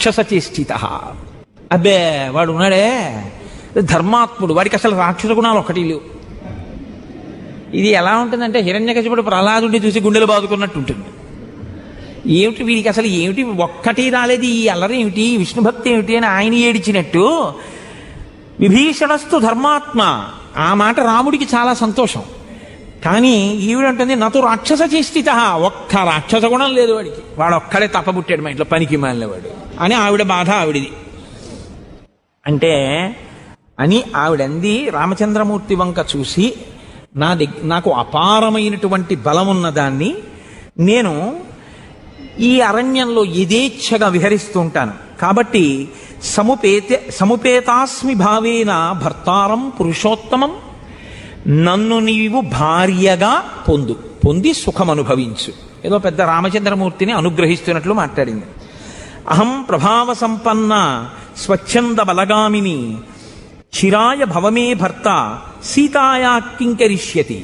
రాక్షస చేష్టిత అబ్బే వాడు ఉన్నాడే ధర్మాత్ముడు వాడికి అసలు రాక్షస గుణాలు ఒకటి లేవు ఇది ఎలా ఉంటుందంటే హిరణ్యకశిపుడు ప్రహ్లాదుడిని చూసి గుండెలు బాదుకున్నట్టు ఉంటుంది ఏమిటి వీడికి అసలు ఏమిటి ఒక్కటి రాలేదు ఈ అల్లరి ఏమిటి విష్ణు భక్తి ఏమిటి అని ఆయన ఏడిచినట్టు విభీషణస్తు ధర్మాత్మ ఆ మాట రాముడికి చాలా సంతోషం కానీ ఈవిడంటుంది నటు రాక్షస చేష్టిత ఒక్క రాక్షస గుణం లేదు వాడికి వాడు ఒక్కడే తప్పబుట్టాడు మా ఇంట్లో పనికి మాలినవాడు అని ఆవిడ బాధ ఆవిడిది అంటే అని ఆవిడంది రామచంద్రమూర్తి వంక చూసి నా దగ్గ నాకు అపారమైనటువంటి బలం ఉన్నదాన్ని నేను ఈ అరణ్యంలో యథేచ్ఛగా విహరిస్తూ ఉంటాను కాబట్టి సముపేత సముపేతాస్మి భావేన భర్తారం పురుషోత్తమం నన్ను నీవు భార్యగా పొందు పొంది సుఖం అనుభవించు ఏదో పెద్ద రామచంద్రమూర్తిని అనుగ్రహిస్తున్నట్లు మాట్లాడింది అహం ప్రభావ సంపన్న స్వచ్ఛంద బలగామిని చిరాయ భవమే భర్త సీతాయా కింకరిష్యతి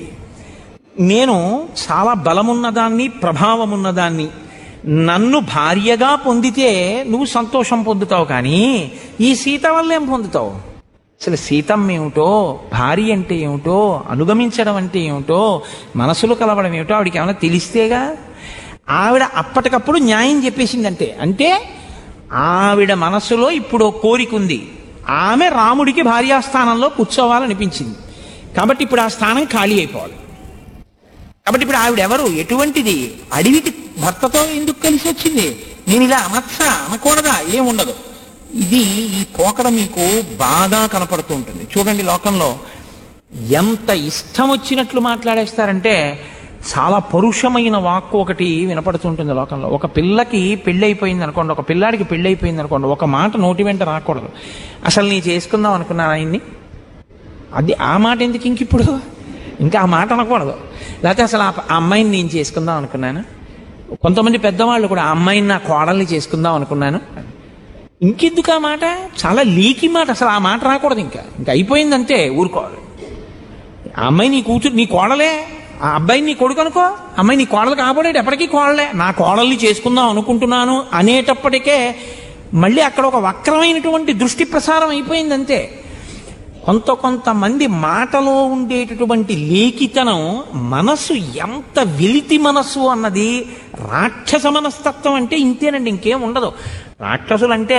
నేను చాలా బలమున్నదాన్ని ప్రభావమున్నదాన్ని నన్ను భార్యగా పొందితే నువ్వు సంతోషం పొందుతావు కానీ ఈ సీత వల్ల ఏం పొందుతావు అసలు సీతం ఏమిటో భార్య అంటే ఏమిటో అనుగమించడం అంటే ఏమిటో మనసులు కలవడం ఏమిటో ఆవిడకి ఏమైనా తెలిస్తేగా ఆవిడ అప్పటికప్పుడు న్యాయం చెప్పేసిందంటే అంటే ఆవిడ మనసులో ఇప్పుడు ఓ కోరిక ఉంది ఆమె రాముడికి భార్యాస్థానంలో కూర్చోవాలనిపించింది కాబట్టి ఇప్పుడు ఆ స్థానం ఖాళీ అయిపోవాలి కాబట్టి ఇప్పుడు ఆవిడ ఎవరు ఎటువంటిది అడవికి భర్తతో ఎందుకు కలిసి వచ్చింది నేను ఇలా అనచ్చా అనకూడదా ఏముండదు ఇది ఈ పోకడ మీకు బాగా కనపడుతూ ఉంటుంది చూడండి లోకంలో ఎంత ఇష్టం వచ్చినట్లు మాట్లాడేస్తారంటే చాలా పరుషమైన వాక్కు ఒకటి వినపడుతుంటుంది లోకంలో ఒక పిల్లకి పెళ్ళైపోయింది అనుకోండి ఒక పిల్లాడికి పెళ్ళైపోయింది అనుకోండి ఒక మాట నోటి వెంట రాకూడదు అసలు నీ చేసుకుందాం అనుకున్నాను ఆయన్ని అది ఆ మాట ఎందుకు ఇంక ఇప్పుడు ఇంకా ఆ మాట అనకూడదు లేకపోతే అసలు ఆ ఆ అమ్మాయిని నేను చేసుకుందాం అనుకున్నాను కొంతమంది పెద్దవాళ్ళు కూడా ఆ అమ్మాయిని నా కోడల్ని చేసుకుందాం అనుకున్నాను ఇంకెందుకు ఆ మాట చాలా లీకి మాట అసలు ఆ మాట రాకూడదు ఇంకా ఇంకా అయిపోయిందంటే ఊరుకోవాలి ఆ అమ్మాయి నీ కూతురు నీ కోడలే ఆ అబ్బాయి నీ కొడుకు అనుకో అమ్మాయి నీ కోడలు కాబోడేది ఎప్పటికీ కోడలే నా కోడల్ని చేసుకుందాం అనుకుంటున్నాను అనేటప్పటికే మళ్ళీ అక్కడ ఒక వక్రమైనటువంటి దృష్టి ప్రసారం అయిపోయిందంతే కొంత కొంతమంది మాటలో ఉండేటటువంటి లేఖితనం మనస్సు ఎంత వెలితి మనస్సు అన్నది రాక్షస మనస్తత్వం అంటే ఇంతేనండి ఇంకేం ఉండదు రాక్షసులంటే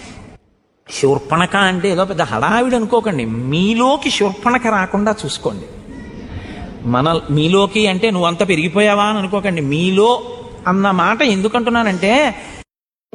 శూర్పణక అంటే ఏదో పెద్ద హడావిడి అనుకోకండి మీలోకి శూర్పణక రాకుండా చూసుకోండి మన మీలోకి అంటే నువ్వు అంత పెరిగిపోయావా అని అనుకోకండి మీలో అన్న మాట ఎందుకంటున్నానంటే